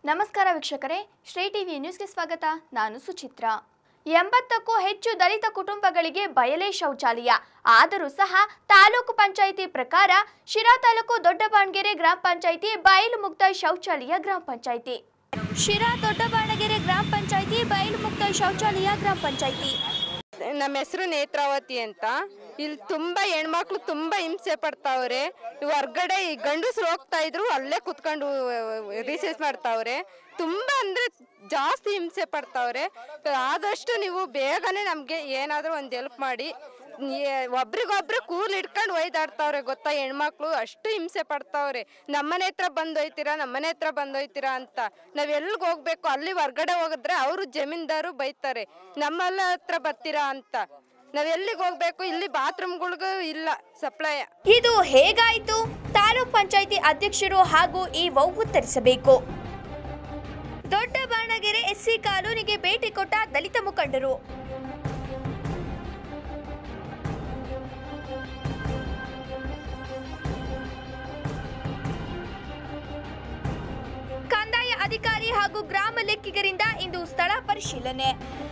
ನಮಸ್ಕಾರ ವೀಕ್ಷಕರೇ ಶ್ರೀ ಟಿವಿ ನ್ಯೂಸ್ಗೆ ಸ್ವಾಗತ ನಾನು ಸುಚಿತ್ರ ಎಂಬತ್ತಕ್ಕೂ ಹೆಚ್ಚು ದಲಿತ ಕುಟುಂಬಗಳಿಗೆ ಬಯಲೇ ಶೌಚಾಲಯ ಆದರೂ ಸಹ ತಾಲೂಕು ಪಂಚಾಯಿತಿ ಪ್ರಕಾರ ಶಿರಾ ತಾಲೂಕು ದೊಡ್ಡಬಾಣಗೆರೆ ಗ್ರಾಮ ಪಂಚಾಯಿತಿ ಬಯಲು ಮುಕ್ತ ಶೌಚಾಲಯ ಗ್ರಾಮ ಪಂಚಾಯಿತಿ ಶಿರಾ ದೊಡ್ಡಬಾಣಗೆರೆ ಗ್ರಾಮ ಪಂಚಾಯಿತಿ ಬಯಲು ಮುಕ್ತ ಶೌಚಾಲಯ ಗ್ರಾಮ ಪಂಚಾಯಿತಿ ನಮ್ಮ ಹೆಸರು ನೇತ್ರಾವತಿ ಅಂತ ಇಲ್ಲಿ ತುಂಬಾ ಹೆಣ್ಮಕ್ಳು ತುಂಬಾ ಹಿಂಸೆ ಪಡ್ತಾವ್ರೆ ಹೊರ್ಗಡೆ ಈ ಗಂಡಸ್ರು ಹೋಗ್ತಾ ಇದ್ರು ಅಲ್ಲೇ ಕುತ್ಕೊಂಡು ರಿಸೀವ್ ಮಾಡ್ತಾವ್ರೆ ತುಂಬಾ ಅಂದ್ರೆ ಜಾಸ್ತಿ ಹಿಂಸೆ ಪಡ್ತಾವ್ರೆ ಆದಷ್ಟು ನೀವು ಬೇಗನೆ ನಮ್ಗೆ ಏನಾದ್ರೂ ಒಂದ್ ಹೆಲ್ಪ್ ಮಾಡಿ ಏ- ಒಬ್ರಿಗೊಬ್ರು ಕೂಲ್ ಇಟ್ಕೊಂಡು ಒಯ್ದಾಡ್ತಾವ್ರೆ ಗೊತ್ತಾ ಹೆಣ್ಮಕ್ಳು ಅಷ್ಟು ಹಿಂಸೆ ಪಡ್ತಾವ್ರೆ ನಮ್ಮನೆ ಹತ್ರ ಬಂದೊಯ್ತೀರಾ ನಮ್ಮನೆ ಹತ್ರ ಬಂದೊಯ್ತೀರಾ ಅಂತ ನಾವ್ ಎಲ್ಗ್ ಹೋಗ್ಬೇಕು ಅಲ್ಲಿ ಹೊರ್ಗಡೆ ಹೋಗಿದ್ರೆ ಅವರು ಜಮೀನ್ದಾರು ಬೈತಾರೆ ನಮ್ಮಲ್ಲ ಹತ್ರ ಬರ್ತೀರಾ ಅಂತ ನಾವ್ ಎಲ್ಲಿಗೆ ಹೋಗ್ಬೇಕು ಇಲ್ಲಿ ಬಾತ್ರೂಮ್ಗಳಿಗೂ ಇಲ್ಲ ಸಪ್ಲೈ ಇದು ಹೇಗಾಯಿತು ತಾಲೂಕ್ ಪಂಚಾಯಿತಿ ಅಧ್ಯಕ್ಷರು ಹಾಗೂ ಈ ವೌ ಉತ್ತರಿಸಬೇಕು ದೊಡ್ಡ ಬಾಣಗೆರೆ ಎಸ್ಸಿ ಕಾಲೋನಿಗೆ ಭೇಟಿ ಕೊಟ್ಟ ದಲಿತ ಮುಖಂಡರು ಕಂದಾಯ ಅಧಿಕಾರಿ ಹಾಗೂ ಗ್ರಾಮ ಲೆಕ್ಕಿಗರಿಂದ ಇಂದು ಸ್ಥಳ ಪರಿಶೀಲನೆ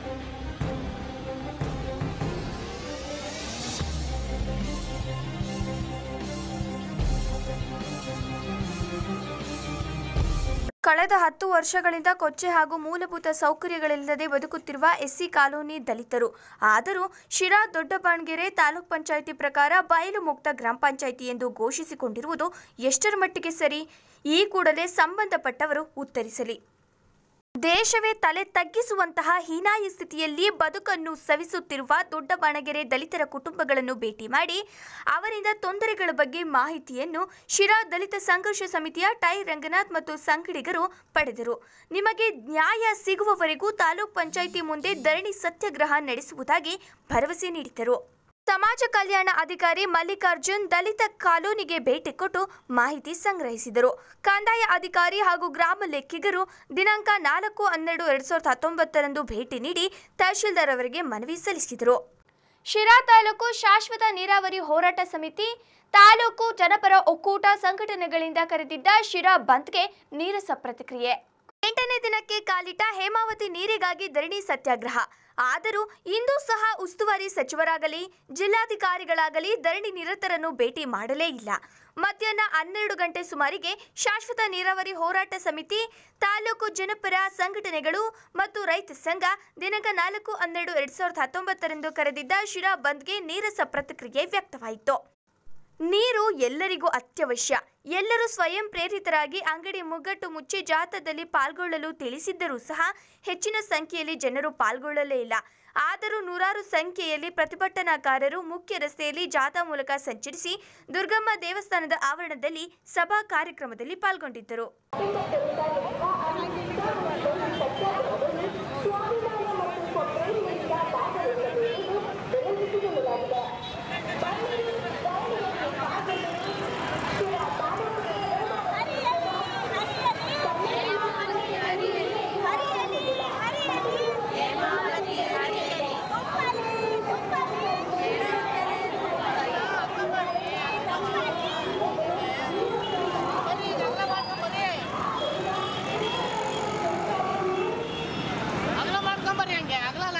ಕಳೆದ ಹತ್ತು ವರ್ಷಗಳಿಂದ ಕೊಚ್ಚೆ ಹಾಗೂ ಮೂಲಭೂತ ಸೌಕರ್ಯಗಳಿಲ್ಲದೆ ಬದುಕುತ್ತಿರುವ ಎಸ್ಸಿ ಕಾಲೋನಿ ದಲಿತರು ಆದರೂ ಶಿರಾ ದೊಡ್ಡಬಾಣಗೆರೆ ತಾಲೂಕ್ ಪಂಚಾಯಿತಿ ಪ್ರಕಾರ ಬಯಲು ಮುಕ್ತ ಗ್ರಾಮ ಪಂಚಾಯಿತಿ ಎಂದು ಘೋಷಿಸಿಕೊಂಡಿರುವುದು ಎಷ್ಟರ ಮಟ್ಟಿಗೆ ಸರಿ ಈ ಕೂಡಲೇ ಸಂಬಂಧಪಟ್ಟವರು ಉತ್ತರಿಸಲಿ ದೇಶವೇ ತಲೆ ತಗ್ಗಿಸುವಂತಹ ಹೀನಾಯ ಸ್ಥಿತಿಯಲ್ಲಿ ಬದುಕನ್ನು ಸವಿಸುತ್ತಿರುವ ದೊಡ್ಡಬಾಣಗೆರೆ ದಲಿತರ ಕುಟುಂಬಗಳನ್ನು ಭೇಟಿ ಮಾಡಿ ಅವರಿಂದ ತೊಂದರೆಗಳ ಬಗ್ಗೆ ಮಾಹಿತಿಯನ್ನು ಶಿರಾ ದಲಿತ ಸಂಘರ್ಷ ಸಮಿತಿಯ ಟೈ ರಂಗನಾಥ್ ಮತ್ತು ಸಂಗಡಿಗರು ಪಡೆದರು ನಿಮಗೆ ನ್ಯಾಯ ಸಿಗುವವರೆಗೂ ತಾಲೂಕ್ ಪಂಚಾಯಿತಿ ಮುಂದೆ ಧರಣಿ ಸತ್ಯಾಗ್ರಹ ನಡೆಸುವುದಾಗಿ ಭರವಸೆ ನೀಡಿದರು ಸಮಾಜ ಕಲ್ಯಾಣ ಅಧಿಕಾರಿ ಮಲ್ಲಿಕಾರ್ಜುನ್ ದಲಿತ ಕಾಲೋನಿಗೆ ಭೇಟಿ ಕೊಟ್ಟು ಮಾಹಿತಿ ಸಂಗ್ರಹಿಸಿದರು ಕಂದಾಯ ಅಧಿಕಾರಿ ಹಾಗೂ ಗ್ರಾಮ ಲೆಕ್ಕಿಗರು ದಿನಾಂಕ ನಾಲ್ಕು ಹನ್ನೆರಡು ಎರಡ್ ಸಾವಿರದ ಹತ್ತೊಂಬತ್ತರಂದು ಭೇಟಿ ನೀಡಿ ತಹಶೀಲ್ದಾರ್ ಅವರಿಗೆ ಮನವಿ ಸಲ್ಲಿಸಿದರು ಶಿರಾ ತಾಲೂಕು ಶಾಶ್ವತ ನೀರಾವರಿ ಹೋರಾಟ ಸಮಿತಿ ತಾಲೂಕು ಜನಪರ ಒಕ್ಕೂಟ ಸಂಘಟನೆಗಳಿಂದ ಕರೆದಿದ್ದ ಶಿರಾ ಬಂದ್ಗೆ ನೀರಸ ಪ್ರತಿಕ್ರಿಯೆ ಎಂಟನೇ ದಿನಕ್ಕೆ ಕಾಲಿಟ್ಟ ಹೇಮಾವತಿ ನೀರಿಗಾಗಿ ಧರಣಿ ಸತ್ಯಾಗ್ರಹ ಆದರೂ ಇಂದು ಸಹ ಉಸ್ತುವಾರಿ ಸಚಿವರಾಗಲಿ ಜಿಲ್ಲಾಧಿಕಾರಿಗಳಾಗಲಿ ಧರಣಿ ನಿರತರನ್ನು ಭೇಟಿ ಮಾಡಲೇ ಇಲ್ಲ ಮಧ್ಯಾಹ್ನ ಹನ್ನೆರಡು ಗಂಟೆ ಸುಮಾರಿಗೆ ಶಾಶ್ವತ ನೀರಾವರಿ ಹೋರಾಟ ಸಮಿತಿ ತಾಲೂಕು ಜನಪರ ಸಂಘಟನೆಗಳು ಮತ್ತು ರೈತ ಸಂಘ ದಿನಾಂಕ ನಾಲ್ಕು ಹನ್ನೆರಡು ಎರಡ್ ಸಾವಿರದ ಹತ್ತೊಂಬತ್ತರಂದು ಕರೆದಿದ್ದ ಶಿರಾ ಬಂದ್ಗೆ ನೀರಸ ಪ್ರತಿಕ್ರಿಯೆ ವ್ಯಕ್ತವಾಯಿತು ನೀರು ಎಲ್ಲರಿಗೂ ಅತ್ಯವಶ್ಯ ಎಲ್ಲರೂ ಸ್ವಯಂ ಪ್ರೇರಿತರಾಗಿ ಅಂಗಡಿ ಮುಗ್ಗಟ್ಟು ಮುಚ್ಚಿ ಜಾಥಾದಲ್ಲಿ ಪಾಲ್ಗೊಳ್ಳಲು ತಿಳಿಸಿದ್ದರೂ ಸಹ ಹೆಚ್ಚಿನ ಸಂಖ್ಯೆಯಲ್ಲಿ ಜನರು ಪಾಲ್ಗೊಳ್ಳಲೇ ಇಲ್ಲ ಆದರೂ ನೂರಾರು ಸಂಖ್ಯೆಯಲ್ಲಿ ಪ್ರತಿಭಟನಾಕಾರರು ಮುಖ್ಯ ರಸ್ತೆಯಲ್ಲಿ ಜಾಥಾ ಮೂಲಕ ಸಂಚರಿಸಿ ದುರ್ಗಮ್ಮ ದೇವಸ್ಥಾನದ ಆವರಣದಲ್ಲಿ ಸಭಾ ಕಾರ್ಯಕ್ರಮದಲ್ಲಿ ಪಾಲ್ಗೊಂಡಿದ್ದರು ಅಗಲ ಮಾಡ್ಕೊಂಬರ್ರಿ ಹಂಗೆ ಅಗಲಲ್ಲ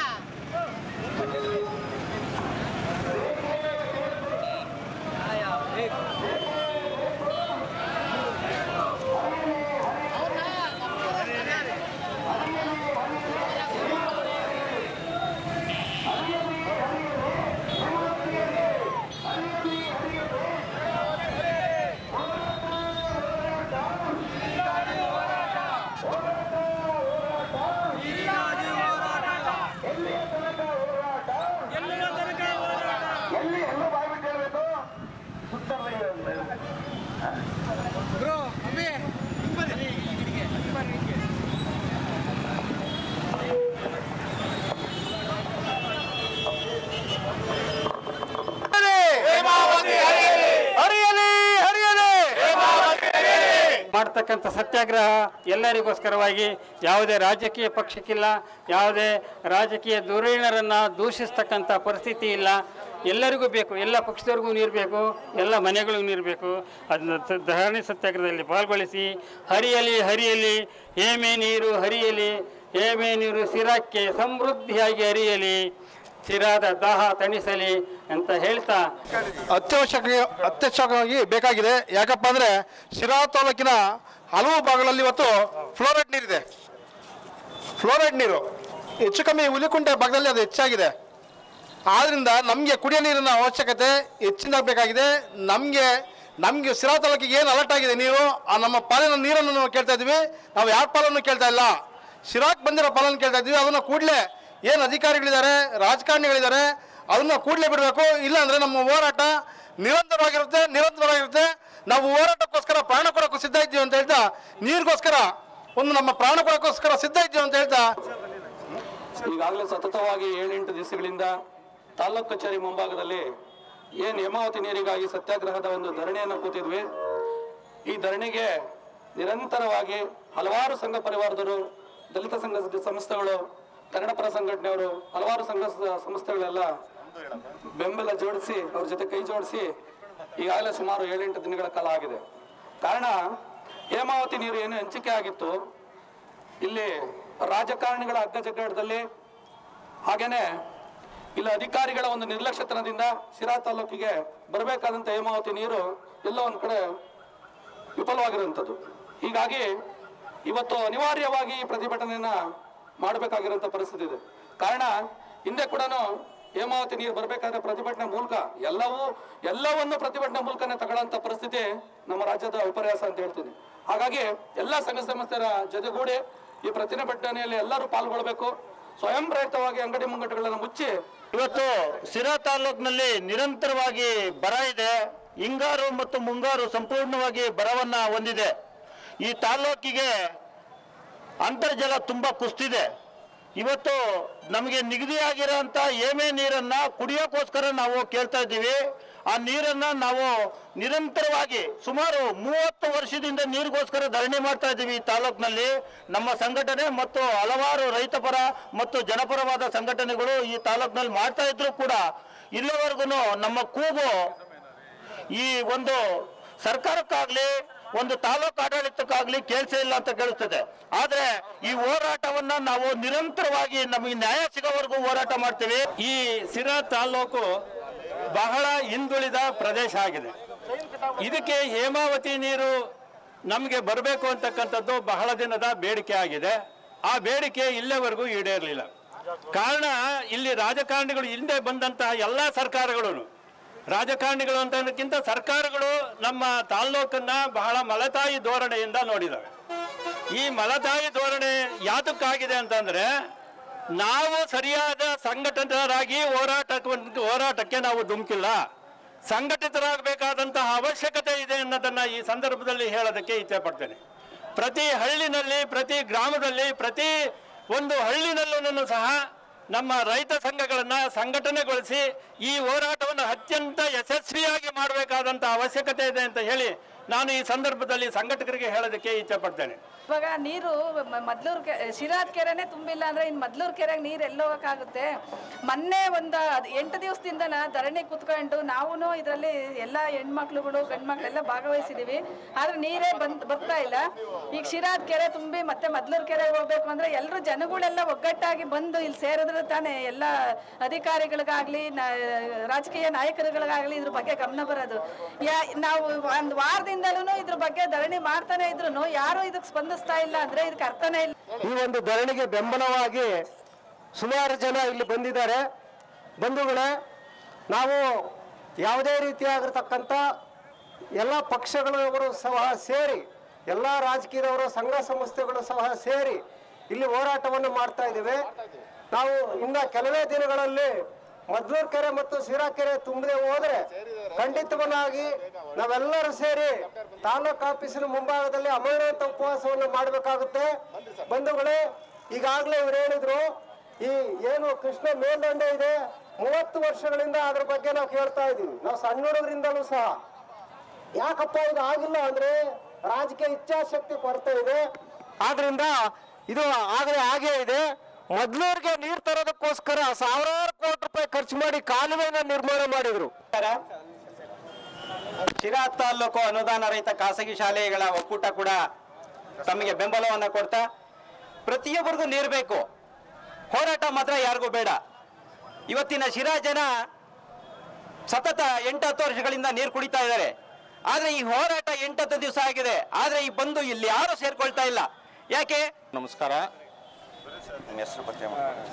ಹರಿಯಲಿ ಹರಿಯಲಿ ಮಾಡ್ತಕ್ಕಂಥ ಸತ್ಯಾಗ್ರಹ ಎಲ್ಲರಿಗೋಸ್ಕರವಾಗಿ ಯಾವುದೇ ರಾಜಕೀಯ ಪಕ್ಷಕ್ಕಿಲ್ಲ ಯಾವುದೇ ರಾಜಕೀಯ ಧುರೀಣರನ್ನು ದೂಷಿಸ್ತಕ್ಕಂಥ ಪರಿಸ್ಥಿತಿ ಇಲ್ಲ ಎಲ್ಲರಿಗೂ ಬೇಕು ಎಲ್ಲ ಪಕ್ಷದವ್ರಿಗೂ ನೀರು ಬೇಕು ಎಲ್ಲ ಮನೆಗಳಿಗೂ ನೀರು ಬೇಕು ಅದನ್ನ ತ- ಧರಣಿ ಸತ್ಯಾಗ್ರಹದಲ್ಲಿ ಪಾಲ್ಗೊಳಿಸಿ ಹರಿಯಲಿ ಹರಿಯಲಿ ಏಮೆ ನೀರು ಹರಿಯಲಿ ಏಮೆ ನೀರು ಸಿರಕ್ಕೆ ಸಮೃದ್ಧಿಯಾಗಿ ಹರಿಯಲಿ ಸಿರಾದ ದಾಹ ತಣಿಸಲಿ ಅಂತ ಹೇಳ್ತಾ ಅತ್ಯವಶ್ಯಕ ಅತ್ಯವಶ್ಯಕವಾಗಿ ಬೇಕಾಗಿದೆ ಯಾಕಪ್ಪ ಅಂದರೆ ಶಿರಾ ತಾಲೂಕಿನ ಹಲವು ಭಾಗಗಳಲ್ಲಿ ಇವತ್ತು ಫ್ಲೋರೈಡ್ ನೀರಿದೆ ಫ್ಲೋರೈಡ್ ನೀರು ಹೆಚ್ಚು ಕಮ್ಮಿ ಹುಲಿಕುಂಟೆ ಭಾಗದಲ್ಲಿ ಅದು ಹೆಚ್ಚಾಗಿದೆ ಆದ್ದರಿಂದ ನಮಗೆ ಕುಡಿಯೋ ನೀರಿನ ಅವಶ್ಯಕತೆ ಹೆಚ್ಚಿನ ಬೇಕಾಗಿದೆ ನಮಗೆ ನಮಗೆ ಸಿರಾ ತಾಲೂಕಿಗೆ ಏನು ಅಲರ್ಟ್ ಆಗಿದೆ ನೀರು ಆ ನಮ್ಮ ಪಾಲಿನ ನೀರನ್ನು ನಾವು ಕೇಳ್ತಾ ಇದ್ದೀವಿ ನಾವು ಯಾರ ಪಾಲನ್ನು ಕೇಳ್ತಾ ಇಲ್ಲ ಶಿರಾಕ್ ಬಂದಿರೋ ಪಾಲನ್ನು ಕೇಳ್ತಾ ಇದ್ದೀವಿ ಅದನ್ನು ಕೂಡಲೇ ಏನು ಅಧಿಕಾರಿಗಳಿದ್ದಾರೆ ರಾಜಕಾರಣಿಗಳಿದ್ದಾರೆ ಅದನ್ನು ಕೂಡಲೇ ಬಿಡಬೇಕು ಇಲ್ಲಾಂದರೆ ನಮ್ಮ ಹೋರಾಟ ನಿರಂತರವಾಗಿರುತ್ತೆ ನಿರಂತರವಾಗಿರುತ್ತೆ ನಾವು ಹೋರಾಟಕ್ಕೋಸ್ಕರ ಪ್ರಾಣ ಕೊಡೋಕ್ಕೂ ಸಿದ್ಧ ಇದ್ದೀವಿ ಅಂತ ಹೇಳ್ತಾ ನೀರಿಗೋಸ್ಕರ ಒಂದು ನಮ್ಮ ಪ್ರಾಣ ಕೊಡೋಕ್ಕೋಸ್ಕರ ಸಿದ್ಧ ಇದ್ದೀವಿ ಅಂತ ಹೇಳ್ತಾ ಈಗಾಗಲೇ ಸತತವಾಗಿ ಏಳೆಂಟು ದಿವಸಗಳಿಂದ ತಾಲೂಕು ಕಚೇರಿ ಮುಂಭಾಗದಲ್ಲಿ ಏನು ಹೇಮಾವತಿ ನೀರಿಗಾಗಿ ಸತ್ಯಾಗ್ರಹದ ಒಂದು ಧರಣಿಯನ್ನು ಕೂತಿದ್ವಿ ಈ ಧರಣಿಗೆ ನಿರಂತರವಾಗಿ ಹಲವಾರು ಸಂಘ ಪರಿವಾರದರು ದಲಿತ ಸಂಘ ಸಂಸ್ಥೆಗಳು ಕನ್ನಡಪರ ಸಂಘಟನೆಯವರು ಹಲವಾರು ಸಂಘ ಸ- ಸಂಸ್ಥೆಗಳೆಲ್ಲ ಬೆಂಬಲ ಜೋಡಿಸಿ ಅವ್ರ ಜೊತೆ ಕೈ ಜೋಡಿಸಿ ಈಗಾಗಲೇ ಸುಮಾರು ಏಳೆಂಟು ದಿನಗಳ ಕಾಲ ಆಗಿದೆ ಕಾರಣ ಹೇಮಾವತಿ ನೀರು ಏನು ಹಂಚಿಕೆ ಆಗಿತ್ತು ಇಲ್ಲಿ ರಾಜಕಾರಣಿಗಳ ಅಗ್ಗಜಗ್ಗಾಟದಲ್ಲಿ ಹಾಗೇನೆ ಇಲ್ಲಿ ಅಧಿಕಾರಿಗಳ ಒಂದು ನಿರ್ಲಕ್ಷ್ಯತನದಿಂದ ಶಿರಾ ತಾಲೂಕಿಗೆ ಬರಬೇಕಾದಂತ ಹೇಮಾವತಿ ನೀರು ಎಲ್ಲ ಒಂದ್ ಕಡೆ ವಿಫಲವಾಗಿರುವಂಥದ್ದು ಹೀಗಾಗಿ ಇವತ್ತು ಅನಿವಾರ್ಯವಾಗಿ ಈ ಪ್ರತಿಭಟನೆಯನ್ನ ಮಾಡಬೇಕಾಗಿರುವಂತ ಪರಿಸ್ಥಿತಿ ಇದೆ ಕಾರಣ ಹಿಂದೆ ಕೂಡ ಹೇಮಾವತಿ ನೀರು ಬರಬೇಕಾದ್ರೆ ಪ್ರತಿಭಟನೆ ಮೂಲಕ ಎಲ್ಲವೂ ಎಲ್ಲವನ್ನು ಪ್ರತಿಭಟನೆ ಮೂಲಕನೇ ತಗೊಳ್ಳೋಂಥ ಪರಿಸ್ಥಿತಿ ನಮ್ಮ ರಾಜ್ಯದ ವಿಪರ್ಯಾಸ ಅಂತ ಹೇಳ್ತೀನಿ ಹಾಗಾಗಿ ಎಲ್ಲ ಸಂಘ ಸಂಸ್ಥೆಯ ಜೊತೆಗೂಡಿ ಈ ಪ್ರತಿಭಟನೆಯಲ್ಲಿ ಎಲ್ಲರೂ ಪಾಲ್ಗೊಳ್ಬೇಕು ಸ್ವಯಂ ಪ್ರೇರಿತವಾಗಿ ಅಂಗಡಿ ಮುಂಗಟ್ಟುಗಳನ್ನು ಮುಚ್ಚಿ ಇವತ್ತು ಸಿರಾ ತಾಲೂಕಿನಲ್ಲಿ ನಿರಂತರವಾಗಿ ಬರ ಇದೆ ಹಿಂಗಾರು ಮತ್ತು ಮುಂಗಾರು ಸಂಪೂರ್ಣವಾಗಿ ಬರವನ್ನ ಹೊಂದಿದೆ ಈ ತಾಲೂಕಿಗೆ ಅಂತರ್ಜಲ ತುಂಬ ಕುಸ್ತಿದೆ ಇವತ್ತು ನಮಗೆ ನಿಗದಿಯಾಗಿರೋಂಥ ಏಮೆ ನೀರನ್ನ ಕುಡಿಯೋಕ್ಕೋಸ್ಕರ ನಾವು ಕೇಳ್ತಾ ಇದ್ದೀವಿ ಆ ನೀರನ್ನ ನಾವು ನಿರಂತರವಾಗಿ ಸುಮಾರು ಮೂವತ್ತು ವರ್ಷದಿಂದ ನೀರಿಗೋಸ್ಕರ ಧರಣಿ ಮಾಡ್ತಾ ಇದ್ದೀವಿ ಈ ತಾಲೂಕಿನಲ್ಲಿ ನಮ್ಮ ಸಂಘಟನೆ ಮತ್ತು ಹಲವಾರು ರೈತಪರ ಮತ್ತು ಜನಪರವಾದ ಸಂಘಟನೆಗಳು ಈ ತಾಲೂಕಿನಲ್ಲಿ ಮಾಡ್ತಾ ಇದ್ರು ಕೂಡ ಇಲ್ಲಿವರೆಗೂ ನಮ್ಮ ಕೂಗು ಈ ಒಂದು ಸರ್ಕಾರಕ್ಕಾಗ್ಲಿ ಒಂದು ತಾಲೂಕು ಆಡಳಿತಕ್ಕಾಗ್ಲಿ ಕೇಳಿಸೇ ಇಲ್ಲ ಅಂತ ಕೇಳುತ್ತದೆ ಆದ್ರೆ ಈ ಹೋರಾಟವನ್ನ ನಾವು ನಿರಂತರವಾಗಿ ನಮಗೆ ನ್ಯಾಯ ಸಿಗೋವರೆಗೂ ಹೋರಾಟ ಮಾಡ್ತೀವಿ ಈ ಸಿರಾ ತಾಲೂಕು ಬಹಳ ಹಿಂದುಳಿದ ಪ್ರದೇಶ ಆಗಿದೆ ಇದಕ್ಕೆ ಹೇಮಾವತಿ ನೀರು ನಮಗೆ ಬರಬೇಕು ಅಂತಕ್ಕಂಥದ್ದು ಬಹಳ ದಿನದ ಬೇಡಿಕೆ ಆಗಿದೆ ಆ ಬೇಡಿಕೆ ಇಲ್ಲಿವರೆಗೂ ಈಡೇರಲಿಲ್ಲ ಕಾರಣ ಇಲ್ಲಿ ರಾಜಕಾರಣಿಗಳು ಹಿಂದೆ ಬಂದಂತಹ ಎಲ್ಲ ಸರ್ಕಾರಗಳು ರಾಜಕಾರಣಿಗಳು ಅಂತಕ್ಕಿಂತ ಸರ್ಕಾರಗಳು ನಮ್ಮ ತಾಲ್ಲೂಕನ್ನ ಬಹಳ ಮಲತಾಯಿ ಧೋರಣೆಯಿಂದ ನೋಡಿದವೆ ಈ ಮಲತಾಯಿ ಧೋರಣೆ ಯಾತಕ್ಕಾಗಿದೆ ಅಂತಂದ್ರೆ ನಾವು ಸರಿಯಾದ ಸಂಘಟಿತರಾಗಿ ಹೋರಾಟಕ್ಕೆ ಹೋರಾಟಕ್ಕೆ ನಾವು ಧುಮುಕಿಲ್ಲ ಸಂಘಟಿತರಾಗಬೇಕಾದಂತಹ ಅವಶ್ಯಕತೆ ಇದೆ ಅನ್ನೋದನ್ನ ಈ ಸಂದರ್ಭದಲ್ಲಿ ಹೇಳೋದಕ್ಕೆ ಇಚ್ಛೆ ಪಡ್ತೇನೆ ಪ್ರತಿ ಹಳ್ಳಿನಲ್ಲಿ ಪ್ರತಿ ಗ್ರಾಮದಲ್ಲಿ ಪ್ರತಿ ಒಂದು ಹಳ್ಳಿನಲ್ಲೂ ಸಹ ನಮ್ಮ ರೈತ ಸಂಘಗಳನ್ನ ಸಂಘಟನೆಗೊಳಿಸಿ ಈ ಹೋರಾಟವನ್ನು ಅತ್ಯಂತ ಯಶಸ್ವಿಯಾಗಿ ಮಾಡಬೇಕಾದಂತ ಅವಶ್ಯಕತೆ ಇದೆ ಅಂತ ಹೇಳಿ ನಾನು ಈ ಸಂದರ್ಭದಲ್ಲಿ ಸಂಘಟಕರಿಗೆ ಹೇಳೋದಕ್ಕೆ ಇಚ್ಛೆ ಪಡ್ತೇನೆ ಇವಾಗ ನೀರು ಮ- ಮದ್ಲೂರ್ ಕೆ ಶಿರಾದ ಕೆರೆನೇ ತುಂಬಿಲ್ಲ ಅಂದ್ರೆ ಇನ್ನು ಮದ್ಲೂರ್ ಕೆರೆಗೆ ನೀರು ಎಲ್ಲೋಗಕ್ಕಾಗುತ್ತೆ ಮೊನ್ನೆ ಒಂದು ಅದ್ ಎಂಟು ದಿವಸದಿಂದನ ಧರಣಿ ಕುತ್ಕೊಂಡು ನಾವು ಇದರಲ್ಲಿ ಎಲ್ಲ ಹೆಣ್ಮಕ್ಳುಗಳು ಗಂಡ್ಮಕ್ಳೆಲ್ಲ ಭಾಗವಹಿಸಿದೀವಿ ಆದ್ರೆ ನೀರೇ ಬಂದ್ ಬರ್ತಾ ಇಲ್ಲ ಈಗ ಶಿರಾದ ಕೆರೆ ತುಂಬಿ ಮತ್ತೆ ಮದ್ಲೂರ್ ಕೆರೆಗೆ ಹೋಗ್ಬೇಕು ಅಂದ್ರೆ ಎಲ್ಲರೂ ಜನಗಳೆಲ್ಲ ಒಗ್ಗಟ್ಟಾಗಿ ಬಂದು ಇಲ್ಲಿ ಸೇರಿದ್ರೆ ತಾನೇ ಎಲ್ಲ ಅಧಿಕಾರಿಗಳಿಗಾಗ್ಲಿ ನ- ರಾಜಕೀಯ ನಾಯಕರುಗಳಿಗಾಗ್ಲಿ ಇದ್ರ ಬಗ್ಗೆ ಗಮನ ಬರೋದು ಯಾ ನಾವು ಒಂದು ವಾರದಿಂದಲೂ ಇದ್ರ ಬಗ್ಗೆ ಧರಣಿ ಮಾಡ್ತಾನೆ ಇದ್ರು ಯಾರು ಇದಕ್ಕೆ ಸ್ಪಂದಿಸ್ತಾ ಇಲ್ಲ ಅಂದ್ರೆ ಇದಕ್ಕೆ ಅರ್ಥನೇ ಇಲ್ಲ ಈ ಒಂದು ಧರಣಿಗೆ ಬೆಂಬಲವಾಗಿ ಸುಮಾರು ಜನ ಇಲ್ಲಿ ಬಂದಿದ್ದಾರೆ ಬಂಧುಗಳೇ ನಾವು ಯಾವುದೇ ರೀತಿಯಾಗಿರ್ತಕ್ಕಂಥ ಎಲ್ಲ ಪಕ್ಷಗಳವರು ಸಹ ಸೇರಿ ಎಲ್ಲ ರಾಜಕೀಯದವರು ಸಂಘ ಸಂಸ್ಥೆಗಳು ಸಹ ಸೇರಿ ಇಲ್ಲಿ ಹೋರಾಟವನ್ನು ಮಾಡ್ತಾ ಇದ್ದೇವೆ ನಾವು ಇನ್ನ ಕೆಲವೇ ದಿನಗಳಲ್ಲಿ ಮದ್ಲೂರ್ ಕೆರೆ ಮತ್ತು ಸಿರಾ ಕೆರೆ ತುಂಬದೆ ಹೋದ್ರೆ ಖಂಡಿತವನ್ನಾಗಿ ನಾವೆಲ್ಲರೂ ಸೇರಿ ತಾಲೂಕು ಆಫೀಸಿನ ಮುಂಭಾಗದಲ್ಲಿ ಅಮರನಾಥ ಉಪವಾಸವನ್ನು ಮಾಡಬೇಕಾಗುತ್ತೆ ಬಂಧುಗಳೇ ಈಗಾಗಲೇ ಇವ್ರು ಹೇಳಿದ್ರು ಈ ಏನು ಕೃಷ್ಣ ಮೇಲ್ದಂಡೆ ಇದೆ ಮೂವತ್ತು ವರ್ಷಗಳಿಂದ ಅದ್ರ ಬಗ್ಗೆ ನಾವು ಕೇಳ್ತಾ ಇದೀವಿ ನಾವು ಸಣ್ಣ ಹುಡುಗರಿಂದಲೂ ಸಹ ಯಾಕಪ್ಪ ಇದು ಆಗಿಲ್ಲ ಅಂದ್ರೆ ರಾಜಕೀಯ ಇಚ್ಛಾಶಕ್ತಿ ಕೊರತೆ ಇದೆ ಆದ್ರಿಂದ ಇದು ಆಗಲೇ ಹಾಗೇ ಇದೆ ಮೊದ್ಲೂರಿಗೆ ನೀರು ತರೋದಕ್ಕೋಸ್ಕರ ಸಾವಿರಾರು ಕೋಟಿ ರೂಪಾಯಿ ಖರ್ಚು ಮಾಡಿ ಕಾಲುವೆನ ನಿರ್ಮಾಣ ಮಾಡಿದ್ರು ಶಿರಾ ತಾಲೂಕು ಅನುದಾನ ರಹಿತ ಖಾಸಗಿ ಶಾಲೆಗಳ ಒಕ್ಕೂಟ ಕೂಡ ತಮಗೆ ಬೆಂಬಲವನ್ನು ಕೊಡ್ತಾ ಪ್ರತಿಯೊಬ್ಬರಿಗೂ ನೀರು ಬೇಕು ಹೋರಾಟ ಮಾತ್ರ ಯಾರಿಗೂ ಬೇಡ ಇವತ್ತಿನ ಶಿರಾ ಜನ ಸತತ ಎಂಟು ಹತ್ತು ವರ್ಷಗಳಿಂದ ನೀರು ಕುಡಿತಾ ಇದ್ದಾರೆ ಆದ್ರೆ ಈ ಹೋರಾಟ ಎಂಟತ್ತು ದಿವಸ ಆಗಿದೆ ಆದ್ರೆ ಈ ಬಂದು ಇಲ್ಲಿ ಯಾರು ಸೇರ್ಕೊಳ್ತಾ ಇಲ್ಲ ಯಾಕೆ ನಮಸ್ಕಾರ ನಿಮ್ಮ ಹೆಸರು ಪರಿಚಯ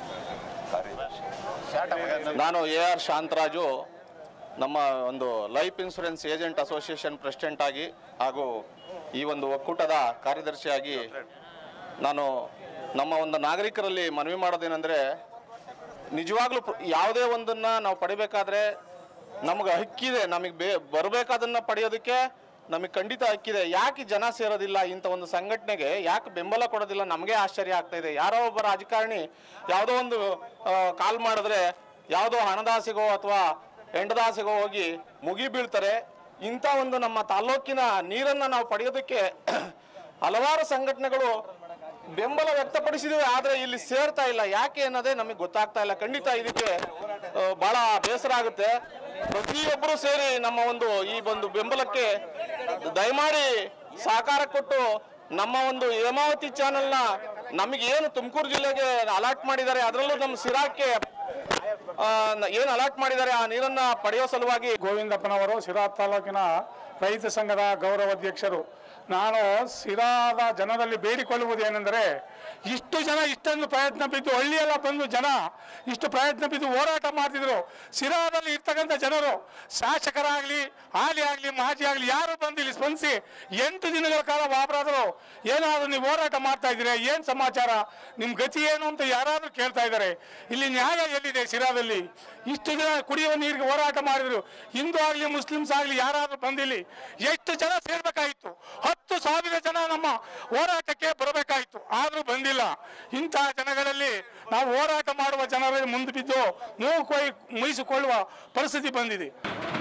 ನಾನು ಎ ಆರ್ ಶಾಂತರಾಜು ನಮ್ಮ ಒಂದು life insurance agent association president ಆಗಿ ಹಾಗೂ ಈ ಒಂದು ಒಕ್ಕೂಟದ ಕಾರ್ಯದರ್ಶಿಯಾಗಿ ನಾನು ನಮ್ಮ ಒಂದು ನಾಗರಿಕರಲ್ಲಿ ಮನವಿ ಮಾಡೋದೇನೆಂದರೆ ನಿಜವಾಗ್ಲೂ ಪ್ರ- ಯಾವುದೇ ಒಂದನ್ನು ನಾವು ಪಡಿಬೇಕಾದ್ರೆ ನಮಗೆ ಹಕ್ಕಿದೆ ನಮಗೆ ಬೇ ಬರಬೇಕಾದನ್ನ ಪಡೆಯೋದಕ್ಕೆ ನಮಗೆ ಖಂಡಿತ ಹಕ್ಕಿದೆ ಯಾಕೆ ಜನ ಸೇರೋದಿಲ್ಲ ಇಂಥ ಒಂದು ಸಂಘಟನೆಗೆ ಯಾಕೆ ಬೆಂಬಲ ಕೊಡೋದಿಲ್ಲ ನಮಗೆ ಆಶ್ಚರ್ಯ ಆಗ್ತಾ ಇದೆ ಯಾರೋ ಒಬ್ಬ ರಾಜಕಾರಣಿ ಯಾವುದೋ ಒಂದು ಕಾಲ್ ಮಾಡಿದ್ರೆ ಯಾವುದೋ ಹಣದಾಸೆಗೋ ಅಥವಾ ಎಂಡದಾಸೆಗೋ ಹೋಗಿ ಮುಗಿ ಬೀಳ್ತಾರೆ ಇಂಥ ಒಂದು ನಮ್ಮ ತಾಲ್ಲೂಕಿನ ನೀರನ್ನು ನಾವು ಪಡೆಯೋದಕ್ಕೆ ಹಲವಾರು ಸಂಘಟನೆಗಳು ಬೆಂಬಲ ವ್ಯಕ್ತಪಡಿಸಿದ್ದೀವಿ ಆದರೆ ಇಲ್ಲಿ ಸೇರ್ತಾ ಇಲ್ಲ ಯಾಕೆ ಅನ್ನೋದೇ ನಮಗೆ ಗೊತ್ತಾಗ್ತಾ ಇಲ್ಲ ಖಂಡಿತ ಇದಕ್ಕೆ ಆ, ಬಹಳ ಬೇಸರ ಆಗುತ್ತೆ ಪ್ರತಿಯೊಬ್ಬರು ಸೇರಿ ನಮ್ಮ ಒಂದು ಈ ಒಂದು ಬೆಂಬಲಕ್ಕೆ ದಯಮಾಡಿ ಸಹಕಾರ ಕೊಟ್ಟು ನಮ್ಮ ಒಂದು ಹೇಮಾವತಿ ಚಾನೆಲ್ನ ನಮಗೆ ಏನು ತುಮಕೂರು ಜಿಲ್ಲೆಗೆ ಅಲಾಟ್ ಮಾಡಿದ್ದಾರೆ ಅದರಲ್ಲೂ ನಮ್ಮ ಸಿರಾಕ್ಕೆ ಏನು ಅಲಾಟ್ ಮಾಡಿದ್ದಾರೆ ಆ ನೀರನ್ನ ಪಡೆಯೋ ಸಲುವಾಗಿ ಗೋವಿಂದಪ್ಪನವರು ಸಿರಾ ತಾಲೂಕಿನ ರೈತ ಸಂಘದ ಗೌರವ ಅಧ್ಯಕ್ಷರು ನಾನು ಸಿರಾದ ಜನರಲ್ಲಿ ಬೇಡಿಕೊಳ್ಳುವುದು ಏನೆಂದರೆ ಇಷ್ಟು ಜನ ಇಷ್ಟೊಂದು ಪ್ರಯತ್ನ ಬಿದ್ದು ಹಳ್ಳಿಯೆಲ್ಲ ಬಂದು ಜನ ಇಷ್ಟು ಪ್ರಯತ್ನ ಬಿದ್ದು ಹೋರಾಟ ಮಾಡ್ತಿದ್ರು ಸಿರಾದಲ್ಲಿ ಇರ್ತಕ್ಕಂಥ ಜನರು ಶಾಸಕರಾಗಲಿ ಹಾಲಿ ಆಗಲಿ ಮಾಜಿ ಆಗಲಿ ಯಾರು ಬಂದು ಇಲ್ಲಿ ಸ್ಪಂದಿಸಿ ಎಂಟು ದಿನಗಳ ಕಾಲ ವಾಪರಾದರು ಏನಾದರೂ ನೀವು ಹೋರಾಟ ಮಾಡ್ತಾ ಇದ್ದೀರಾ ಏನು ಸಮಾಚಾರ ನಿಮ್ಮ ಗತಿ ಏನು ಅಂತ ಯಾರಾದರೂ ಕೇಳ್ತಾ ಇದ್ದಾರೆ ಇಲ್ಲಿ ನ್ಯಾಯ ಎಲ್ಲಿದೆ ಸಿರಾದಲ್ಲಿ ಇಷ್ಟು ದಿನ ಕುಡಿಯುವ ನೀರಿಗೆ ಹೋರಾಟ ಮಾಡಿದ್ರು ಹಿಂದೂ ಆಗಲಿ ಮುಸ್ಲಿಮ್ಸ್ ಆಗಲಿ ಯಾರಾದರೂ ಬಂದಿಲ್ಲಿ ಎಷ್ಟು ಜನ ಸೇರ್ಬೇಕಾಗಿತ್ತು ಹತ್ತು ಸಾವಿರ ಜನ ನಮ್ಮ ಹೋರಾಟಕ್ಕೆ ಬರಬೇಕಾಗಿತ್ತು ಆದರೂ ಬಂದಿಲ್ಲ ಇಂತಹ ಜನಗಳಲ್ಲಿ ನಾವು ಹೋರಾಟ ಮಾಡುವ ಜನರಲ್ಲಿ ಮುಂದೆ ಬಿದ್ದು ನೋವು ಕೊಯ್ ಮುಯಿಸಿಕೊಳ್ಳುವ ಪರಿಸ್ಥಿತಿ ಬಂದಿದೆ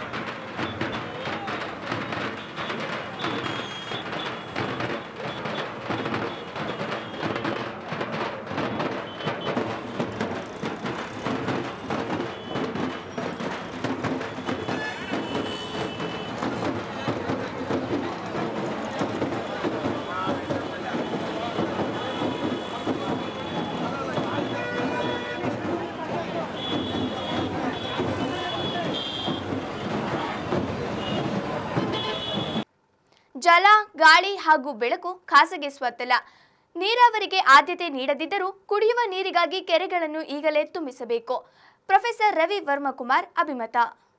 ಜಲ ಗಾಳಿ ಹಾಗೂ ಬೆಳಕು ಖಾಸಗಿ ಸ್ವತ್ತಲ್ಲ ನೀರಾವರಿಗೆ ಆದ್ಯತೆ ನೀಡದಿದ್ದರೂ ಕುಡಿಯುವ ನೀರಿಗಾಗಿ ಕೆರೆಗಳನ್ನು ಈಗಲೇ ತುಂಬಿಸಬೇಕು ಪ್ರೊಫೆಸರ್ ರವಿ ವರ್ಮಕುಮಾರ್ ಅಭಿಮತ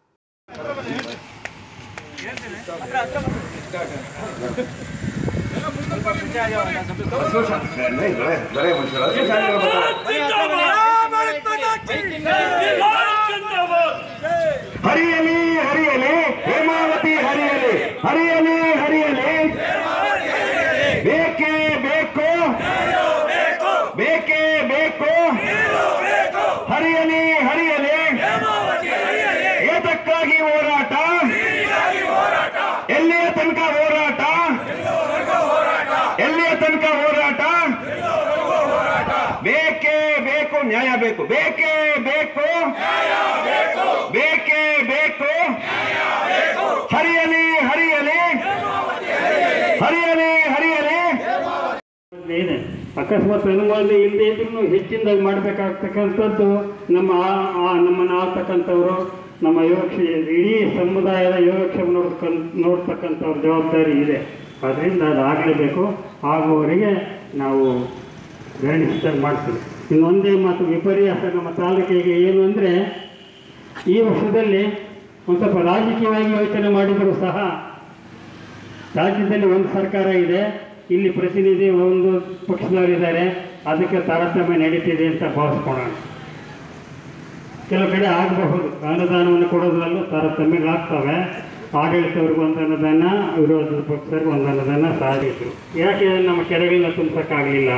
ಹರಿಯಲಿ ಹರಿಯಲಿ ಹೇಮಾವತಿ ಹರಿಯಲಿ ಹರಿಯಲಿ ಹರಿಯಲಿ ಬೇಕೇ ಬೇಕು ಬೇಕೇ ಬೇಕು ಹರಿಯಲಿ ಹರಿಯಲಿ ಏತಕ್ಕಾಗಿ ಹೋರಾಟ ಎಲ್ಲಿಯ ತನಕ ಹೋರಾಟ ಎಲ್ಲಿಯ ತನಕ ಹೋರಾಟ ಬೇಕೇ ಬೇಕು ನ್ಯಾಯ ಬೇಕು ಬೇಕೇ ಬೇಕು ಬೇಕೇ ಬೇಕು ಹರಿಯಲಿ ಹರಿಯಲಿ ಹರಿಯಲಿ ಹರಿಯಲಿ ಇದೆ ಅಕಸ್ಮಾತ್ ಅನುಮೋದನೆ ಇಲ್ಲದೆ ಇದ್ರೂ ಹೆಚ್ಚಿನದಾಗಿ ಮಾಡಬೇಕಾಗ್ತಕ್ಕಂಥದ್ದು ನಮ್ಮ ಆ- ಆ ನಮ್ಮನ್ನು ಆಳ್ತಕ್ಕಂಥವ್ರು ನಮ್ಮ ಯೋಗಕ್ಷ ಇಡೀ ಸಮುದಾಯದ ಯೋಗಕ್ಷೇಮ ನೋಡ್ಕೊಂಡ್ ನೋಡ್ತಕ್ಕಂಥವ್ರ ಜವಾಬ್ದಾರಿ ಇದೆ ಅದರಿಂದ ಅದು ಆಗಲೇಬೇಕು ಆಗುವವರೆಗೆ ನಾವು ಗರಣಿಸಿದಾಗ ಮಾಡ್ತೀವಿ ಇನ್ನೊಂದೇ ಮಾತು ವಿಪರ್ಯಾಸ ನಮ್ಮ ತಾಲೂಕಿಗೆ ಏನು ಅಂದರೆ ಈ ವರ್ಷದಲ್ಲಿ ಒಂದು ಸ್ವಲ್ಪ ರಾಜಕೀಯವಾಗಿ ಯೋಚನೆ ಮಾಡಿದರೂ ಸಹ ರಾಜ್ಯದಲ್ಲಿ ಒಂದು ಸರ್ಕಾರ ಇದೆ ಇಲ್ಲಿ ಪ್ರತಿನಿಧಿ ಒಂದು ಪಕ್ಷದವರಿದ್ದಾರೆ ಅದಕ್ಕೆ ತಾರತಮ್ಯ ನಡೀತಿದೆ ಅಂತ ಭಾವಿಸ್ಕೊಳ್ಳೋಣ ಕೆಲವು ಕಡೆ ಆಗಬಹುದು ಅನುದಾನವನ್ನು ಕೊಡೋದ್ರಲ್ಲೂ ತಾರತಮ್ಯಗಳಾಗ್ತವೆ ಆಡಳಿತವ್ರಿಗೆ ಒಂದು ಅನುದಾನ ವಿರೋಧ ಪಕ್ಷದವ್ರಿಗೆ ಒಂದು ಅನುದಾನ ಸಾಧಿಸಿದ್ರು ಯಾಕೆ ನಮ್ಮ ಕೆರೆಗಳನ್ನ ತುಂಬಿಸೋಕ್ಕಾಗಲಿಲ್ಲ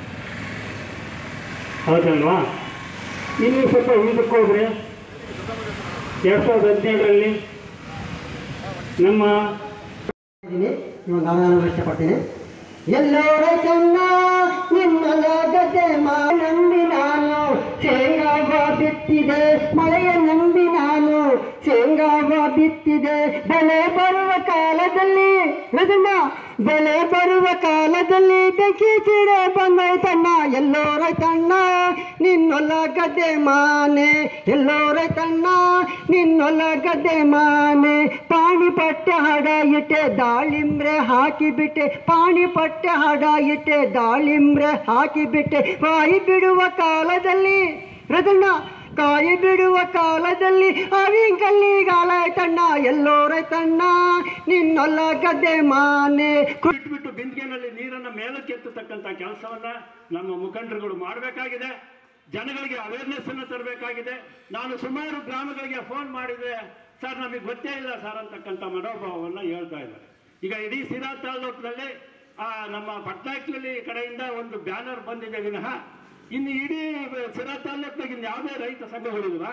ಹೌದಲ್ವಾ ಇನ್ನು ಸ್ವಲ್ಪ ಮುಂದಕ್ಕೆ ಹೋದ್ರೆ ಎರಡು ಸಾವಿರದ ಹದಿನೇಳರಲ್ಲಿ ನಮ್ಮ ಇದ್ದೀನಿ ಇವತ್ತು ನಾನು ನಾನು ಇಷ್ಟಪಡ್ತೀನಿ ಎಲ್ಲೋ ರೈತಣ್ಣ ನಿನ್ನಲ ಗದ್ದೆ ಮಾ ನಂಬಿ ನಾನು ಶೇಂಗಾವ ಬಿತ್ತಿದೆ ಮಳೆಯ ನಂಬಿ ನಾನು ಶೇಂಗಾವ ಬಿತ್ತಿದೆ ಬೆಳೆ ಬರುವ ಕಾಲದಲ್ಲಿ ರಜಣ್ಣ ಬೆಳೆ ಬರುವ ಕಾಲದಲ್ಲಿ ಬೆಂಕಿ ಚೀಡೆ ಬಂದೈತಣ್ಣ ಎಲ್ಲೋ ರೈತಣ್ಣ ನಿನ್ನೊಲ ಗದ್ದೆ ಮಾನೆ ಎಲ್ಲೋ ರೈತಣ್ಣ ನಿನ್ನೊಲ ಗದ್ದೆ ಮಾನೆ ಪಾಣಿ ಪಟ್ಟೆ ಹಡ ಇಟ್ಟೆ ದಾಳಿಂಬ್ರೆ ಹಾಕಿಬಿಟ್ಟೆ ಪಾಣಿ ಪಟ್ಟೆ ಹಡ ಇಟ್ಟೆ ದಾಳಿಂಬ್ರೆ ಹಾಕಿಬಿಟ್ಟೆ ಬಾಯಿ ಬಿಡುವ ಕಾಲದಲ್ಲಿ ರಜಣ್ಣ ಕಾಯಿ ಬಿಡುವ ಕಾಲದಲ್ಲಿ ಅವಿಂಕಲ್ಲಿಗಾಲ ತಣ್ಣ ಎಲ್ಲೋ ರೈತಣ್ಣ ನಿನ್ನೊಲ್ಲ ಗದ್ದೆ ಮಾನೆ ಬಿಟ್ಟು ಬಿಂದಿಗೆನಲ್ಲಿ ನೀರನ್ನ ಮೇಲಕ್ಕೆ ಎತ್ತತಕ್ಕಂತ ಕೆಲಸವನ್ನ ನಮ್ಮ ಮುಖಂಡರುಗಳು ಮಾಡಬೇಕಾಗಿದೆ ಜನಗಳಿಗೆ ಅವೇರ್ನೆಸ್ ಅನ್ನು ತರಬೇಕಾಗಿದೆ ನಾನು ಸುಮಾರು ಗ್ರಾಮಗಳಿಗೆ ಫೋನ್ ಮಾಡಿದೆ ಸರ್ ನಮಗೆ ಗೊತ್ತೇ ಇಲ್ಲ ಸರ್ ಅಂತಕ್ಕಂಥ ಮನೋಭಾವವನ್ನು ಹೇಳ್ತಾ ಇದ್ದಾರೆ ಈಗ ಇಡೀ ಸಿರಾ ತಾಲೂಕಿನಲ್ಲಿ ಆ ನಮ್ಮ ಪಟ್ನಾಯಕ್ನಲ್ಲಿ ಕಡೆಯಿಂದ ಒಂದು ಬ್ಯಾನರ್ ಬಂದಿದೆ ವಿನಃ ಇನ್ನು ಇಡೀ ಸಿರಾ ತಾಲೂಕಿನಾಗ ಇನ್ನು ಯಾವುದೇ ರೈತ ಸಂಘಗಳಿಲ್ವಾ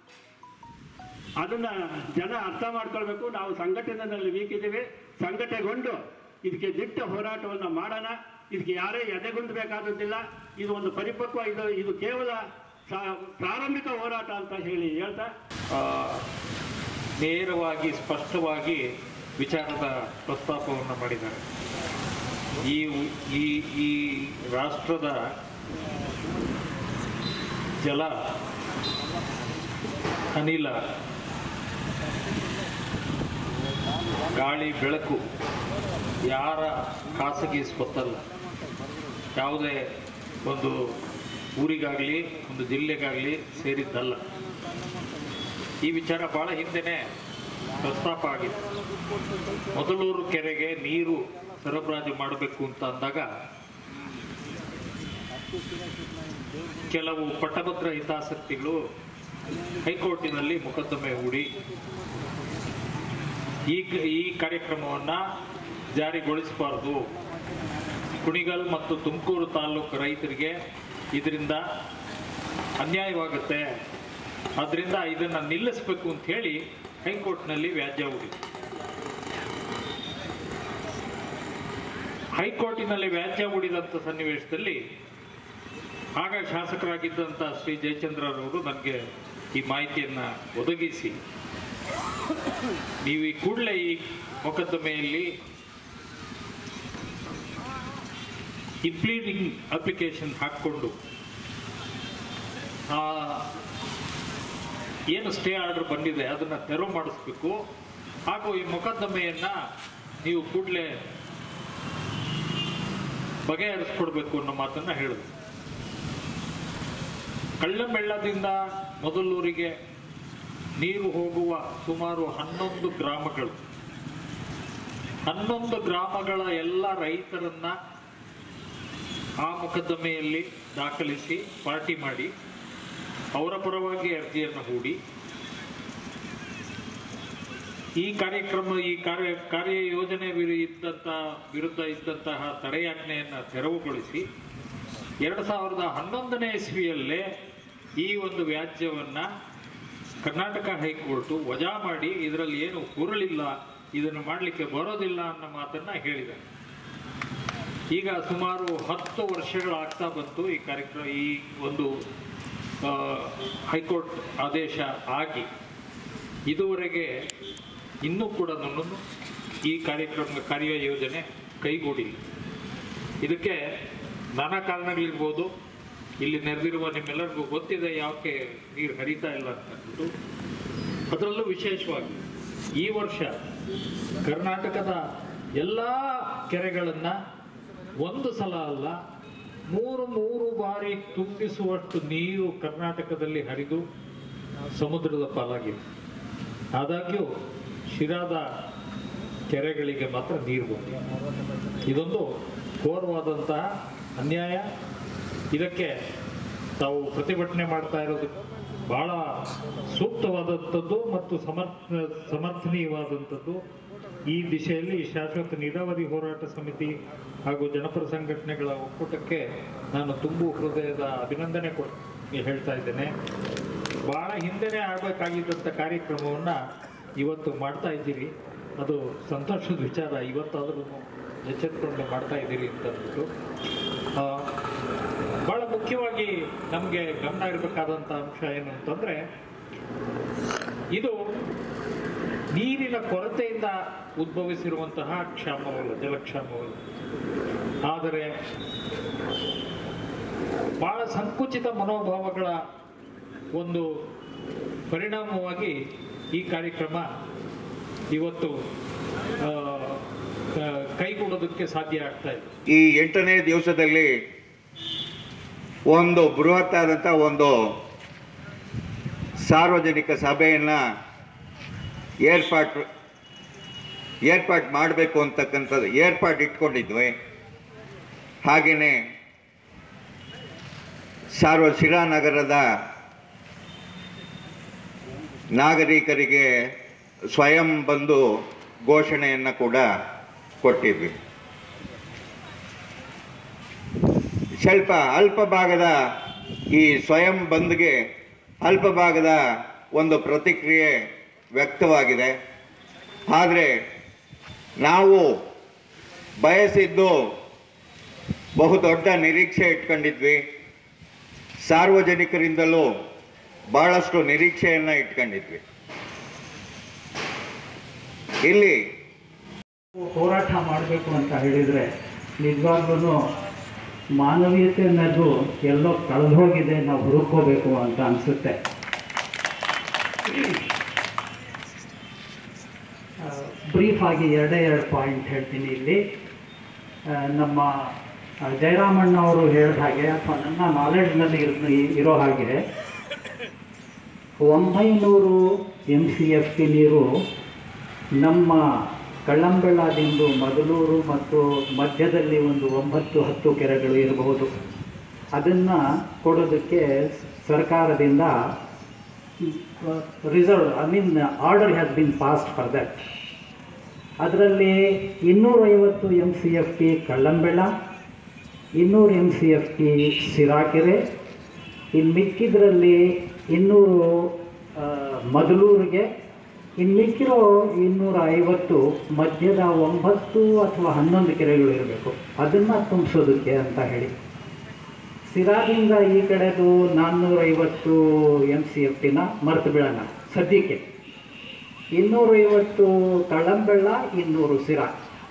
ಅದನ್ನ ಜನ ಅರ್ಥ ಮಾಡ್ಕೊಳ್ಬೇಕು ನಾವು ಸಂಘಟನೆಯಲ್ಲಿ ವೀಕ್ ಇದ್ದೀವಿ ಸಂಘಟನೆಗೊಂಡು ಇದಕ್ಕೆ ದಿಟ್ಟ ಹೋರಾಟವನ್ನು ಮಾಡೋಣ ಇದಕ್ಕೆ ಯಾರೇ ಎದೆಗುಂದಬೇಕಾದದ್ದಿಲ್ಲ ಇದು ಒಂದು ಪರಿಪಕ್ವ ಇದು ಇದು ಕೇವಲ ಸಾ- ಪ್ರಾರಂಭಿಕ ಹೋರಾಟ ಅಂತ ಹೇಳಿ ಹೇಳ್ತಾ ಆ, ನೇರವಾಗಿ ಸ್ಪಷ್ಟವಾಗಿ ವಿಚಾರದ ಪ್ರಸ್ತಾಪವನ್ನು ಮಾಡಿದ್ದಾರೆ ಈ ಈ ಈ ರಾಷ್ಟ್ರದ ಜಲ ಅನಿಲ ಗಾಳಿ ಬೆಳಕು ಯಾರ ಖಾಸಗಿ ಸ್ವತ್ತಲ್ಲ ಯಾವುದೇ ಒಂದು ಊರಿಗಾಗಲಿ ಒಂದು ಜಿಲ್ಲೆಗಾಗಲಿ ಸೇರಿದ್ದಲ್ಲ ಈ ವಿಚಾರ ಬಹಳ ಹಿಂದೆನೆ ಪ್ರಸ್ತಾಪ ಆಗಿದೆ ಮೊದಲೂರು ಕೆರೆಗೆ ನೀರು ಸರಬರಾಜು ಮಾಡಬೇಕು ಅಂತ ಅಂದಾಗ ಕೆಲವು ಪಟ್ಟಭದ್ರ ಹಿತಾಸಕ್ತಿಗಳು ಹೈಕೋರ್ಟಿನಲ್ಲಿ ಮೊಕದ್ದಮೆ ಹೂಡಿ ಈ ಈ ಕಾರ್ಯಕ್ರಮವನ್ನು ಜಾರಿಗೊಳಿಸಬಾರ್ದು ಕುಣಿಗಲ್ ಮತ್ತು ತುಮಕೂರು ತಾಲೂಕು ರೈತರಿಗೆ ಇದರಿಂದ ಅನ್ಯಾಯವಾಗುತ್ತೆ ಅದರಿಂದ ಇದನ್ನು ನಿಲ್ಲಿಸಬೇಕು ಅಂತ ಹೇಳಿ ಹೈಕೋರ್ಟ್ನಲ್ಲಿ ವ್ಯಾಜ್ಯ ಹೂಡಿ ಹೈಕೋರ್ಟಿನಲ್ಲಿ ವ್ಯಾಜ್ಯ ಹೂಡಿದಂಥ ಸನ್ನಿವೇಶದಲ್ಲಿ ಆಗ ಶಾಸಕರಾಗಿದ್ದಂಥ ಶ್ರೀ ಜಯಚಂದ್ರರವರು ನನಗೆ ಈ ಮಾಹಿತಿಯನ್ನು ಒದಗಿಸಿ ನೀವು ಈ ಕೂಡಲೇ ಈ ಮೊಕದ್ದಮೆಯಲ್ಲಿ ಇಂಪ್ಲೀಡಿಂಗ್ ಅಪ್ಲಿಕೇಶನ್ ಹಾಕ್ಕೊಂಡು ಆ, ಏನು ಸ್ಟೇ ಆರ್ಡರ್ ಬಂದಿದೆ ಅದನ್ನು ತೆರವು ಮಾಡಿಸ್ಬೇಕು ಹಾಗೂ ಈ ಮೊಕದ್ದಮೆಯನ್ನು ನೀವು ಕೂಡಲೇ ಬಗೆಹರಿಸ್ಕೊಡ್ಬೇಕು ಅನ್ನೋ ಮಾತನ್ನು ಹೇಳಿದ್ರು ಕಳ್ಳಂಬೆಳ್ಳದಿಂದ ಮೊದಲೂರಿಗೆ ನೀರು ಹೋಗುವ ಸುಮಾರು ಹನ್ನೊಂದು ಗ್ರಾಮಗಳು ಹನ್ನೊಂದು ಗ್ರಾಮಗಳ ಎಲ್ಲ ರೈತರನ್ನ ಆ ಮೊಕದ್ದಮೆಯಲ್ಲಿ ದಾಖಲಿಸಿ ಪಾರ್ಟಿ ಮಾಡಿ ಅವರ ಪರವಾಗಿ ಅರ್ಜಿಯನ್ನು ಹೂಡಿ ಈ ಕಾರ್ಯಕ್ರಮ ಈ ಕಾರ್ಯ ಕಾರ್ಯ ಯೋಜನೆ ವಿರು ಇದ್ದಂಥ ವಿರುದ್ಧ ಇದ್ದಂತಹ ತಡೆಯಾಜ್ಞೆಯನ್ನು ತೆರವುಗೊಳಿಸಿ ಎರಡು ಸಾವಿರದ ಹನ್ನೊಂದನೇ ಇಸ್ವಿಯಲ್ಲೇ ಈ ಒಂದು ವ್ಯಾಜ್ಯವನ್ನು ಕರ್ನಾಟಕ ಹೈಕೋರ್ಟು ವಜಾ ಮಾಡಿ ಇದರಲ್ಲಿ ಏನು ಹುರುಳಿಲ್ಲ ಇದನ್ನು ಮಾಡಲಿಕ್ಕೆ ಬರೋದಿಲ್ಲ ಅನ್ನೋ ಮಾತನ್ನು ಹೇಳಿದೆ ಈಗ ಸುಮಾರು ಹತ್ತು ವರ್ಷಗಳಾಗ್ತಾ ಬಂತು ಈ ಕಾರ್ಯಕ್ರಮ ಈ ಒಂದು ಆ, ಹೈಕೋರ್ಟ್ ಆದೇಶ ಆಗಿ ಇದುವರೆಗೆ ಇನ್ನೂ ಕೂಡ ನನ್ನನ್ನು ಈ ಕಾರ್ಯಕ್ರಮ ಕಾರ್ಯ ಯೋಜನೆ ಕೈಗೂಡಿಲ್ಲ ಇದಕ್ಕೆ ನಾನಾ ಕಾರಣಗಳಿರ್ಬೋದು ಇಲ್ಲಿ ನೆರೆದಿರುವ ನಿಮ್ಮೆಲ್ಲರಿಗೂ ಗೊತ್ತಿದೆ ಯಾಕೆ ನೀರು ಹರಿತಾ ಇಲ್ಲ ಅಂತ ಅಂದ್ಬಿಟ್ಟು ಅದರಲ್ಲೂ ವಿಶೇಷವಾಗಿ ಈ ವರ್ಷ ಕರ್ನಾಟಕದ ಎಲ್ಲ ಕೆರೆಗಳನ್ನು ಒಂದು ಸಲ ಅಲ್ಲ ಮೂರು ಮೂರು ಬಾರಿ ತುಂಬಿಸುವಷ್ಟು ನೀರು ಕರ್ನಾಟಕದಲ್ಲಿ ಹರಿದು ಸಮುದ್ರದ ಪಾಲಾಗಿದೆ ಆದಾಗ್ಯೂ ಶಿರಾದ ಕೆರೆಗಳಿಗೆ ಮಾತ್ರ ನೀರು ಬಂದಿದೆ ಇದೊಂದು ಘೋರವಾದಂತಹ ಅನ್ಯಾಯ ಇದಕ್ಕೆ ತಾವು ಪ್ರತಿಭಟನೆ ಮಾಡ್ತಾ ಇರೋದು ಬಹಳ ಸೂಕ್ತವಾದಂಥದ್ದು ಮತ್ತು ಸಮರ್ಥ ಸಮರ್ಥನೀಯವಾದಂಥದ್ದು ಈ ದಿಶೆಯಲ್ಲಿ ಶಾಶ್ವತ ನೀರಾವರಿ ಹೋರಾಟ ಸಮಿತಿ ಹಾಗೂ ಜನಪರ ಸಂಘಟನೆಗಳ ಒಕ್ಕೂಟಕ್ಕೆ ನಾನು ತುಂಬು ಹೃದಯದ ಅಭಿನಂದನೆ ಕೊಡ್ ಹೇಳ್ತಾ ಇದ್ದೇನೆ ಬಹಳ ಹಿಂದೆನೇ ಆಗಬೇಕಾಗಿದ್ದಂಥ ಕಾರ್ಯಕ್ರಮವನ್ನು ಇವತ್ತು ಮಾಡ್ತಾ ಇದ್ದೀವಿ ಅದು ಸಂತೋಷದ ವಿಚಾರ ಇವತ್ತಾದ್ರೂ ಎಚ್ಚೆತ್ಕೊಂಡು ಮಾಡ್ತಾ ಇದ್ದೀರಿ ಅಂತ ಅಂದ್ಬಿಟ್ಟು ಆ, ಭಾಳ ಮುಖ್ಯವಾಗಿ ನಮಗೆ ಗಮನ ಇರಬೇಕಾದಂಥ ಅಂಶ ಏನು ಅಂತಂದರೆ ಇದು ನೀರಿನ ಕೊರತೆಯಿಂದ ಉದ್ಭವಿಸಿರುವಂತಹ ಕ್ಷಾಮವಲ್ಲ ಜಲಕ್ಷಾಮವಲ್ಲ ಆದರೆ ಬಹಳ ಸಂಕುಚಿತ ಮನೋಭಾವಗಳ ಒಂದು ಪರಿಣಾಮವಾಗಿ ಈ ಕಾರ್ಯಕ್ರಮ ಇವತ್ತು ಆ, ಆ, ಕೈಗೂಡೋದಕ್ಕೆ ಸಾಧ್ಯ ಆಗ್ತಾ ಇದೆ ಈ ಎಂಟನೇ ದಿವಸದಲ್ಲಿ ಒಂದು ಬೃಹತ್ತಾದಂಥ ಒಂದು ಸಾರ್ವಜನಿಕ ಸಭೆಯನ್ನು ಏರ್ಪಾಟ್ ಏರ್ಪಾಟ್ ಮಾಡಬೇಕು ಅಂತಕ್ಕಂಥದ್ದು ಏರ್ಪಾಟ್ ಇಟ್ಕೊಂಡಿದ್ವಿ ಹಾಗೆಯೇ ಸಾರ್ವ ಶಿರಾನಗರದ ನಾಗರಿಕರಿಗೆ ಸ್ವಯಂ ಬಂದು ಘೋಷಣೆಯನ್ನು ಕೂಡ ಕೊಟ್ಟಿದ್ವಿ ಸ್ವಲ್ಪ ಅಲ್ಪ ಭಾಗದ ಈ ಸ್ವಯಂ ಬಂದ್ಗೆ ಅಲ್ಪ ಭಾಗದ ಒಂದು ಪ್ರತಿಕ್ರಿಯೆ ವ್ಯಕ್ತವಾಗಿದೆ ಆದರೆ ನಾವು ಬಯಸಿದ್ದು ಬಹುದೊಡ್ಡ ನಿರೀಕ್ಷೆ ಇಟ್ಕೊಂಡಿದ್ವಿ ಸಾರ್ವಜನಿಕರಿಂದಲೂ ಬಹಳಷ್ಟು ನಿರೀಕ್ಷೆಯನ್ನು ಇಟ್ಕೊಂಡಿದ್ವಿ ಇಲ್ಲಿ ಹೋರಾಟ ಮಾಡಬೇಕು ಅಂತ ಹೇಳಿದರೆ ನಿಜವಾಗ್ಲೂ ಮಾನವೀಯತೆ ಅನ್ನೋದು ಎಲ್ಲೋ ಕಳೆದು ಹೋಗಿದೆ ನಾವು ಹುಡುಕೋಬೇಕು ಅಂತ ಅನಿಸುತ್ತೆ ಬ್ರೀಫ್ ಆಗಿ ಎರಡೇ ಎರಡು ಪಾಯಿಂಟ್ ಹೇಳ್ತೀನಿ ಇಲ್ಲಿ ಆ, ನಮ್ಮ ಆ, ಜಯರಾಮಣ್ಣ ಅವರು ಹೇಳಿದ ಹಾಗೆ ಅಥವಾ ನನ್ನ ನಾಲೆಡ್ಜ್ನಲ್ಲಿ ಇರೋ ಹಾಗೆ ಒಂಬೈನೂರು ಎಮ್ ಸಿ ಎಫ್ ಟಿ ನೀರು ನಮ್ಮ ಕಳ್ಳಂಬೆಳ್ಳದಿಂದ ಮದಲೂರು ಮತ್ತು ಮಧ್ಯದಲ್ಲಿ ಒಂದು ಒಂಬತ್ತು ಹತ್ತು ಕೆರೆಗಳು ಇರಬಹುದು ಅದನ್ನು ಕೊಡೋದಕ್ಕೆ ಸರ್ಕಾರದಿಂದ reserve I mean order has been passed for that ಅದರಲ್ಲಿ ಇನ್ನೂರೈವತ್ತು M C F T Kallambella ಇನ್ನೂರು ಎಮ್ ಸಿ ಎಫ್ ಟಿ ಸಿರಾಕೆರೆ ಇನ್ನು ಮಿಕ್ಕಿದ್ರಲ್ಲಿ ಇನ್ನೂರು ಆ, ಮದಲೂರಿಗೆ ಇನ್ನು ಮಿಕ್ಕಿರೋ ಇನ್ನೂರ ಐವತ್ತು ಮಧ್ಯದ ಒಂಬತ್ತು ಅಥವಾ ಹನ್ನೊಂದು ಕೆರೆಗಳು ಇರಬೇಕು ಅದನ್ನು ತುಂಬಿಸೋದಕ್ಕೆ ಅಂತ ಹೇಳಿ ಸಿರಾದಿಂದ ಈ ಕಡೆದು ನಾನ್ನೂರೈವತ್ತು ಎಮ್ ಸಿ ಎಫ್ ಟಿನ ಮರೆತು ಬೀಳೋಣ ಸದ್ಯಕ್ಕೆ ಇನ್ನೂರೈವತ್ತು ಕಳ್ಳಂಬೆಳ್ಳ ಇನ್ನೂರು ಸಿರಾ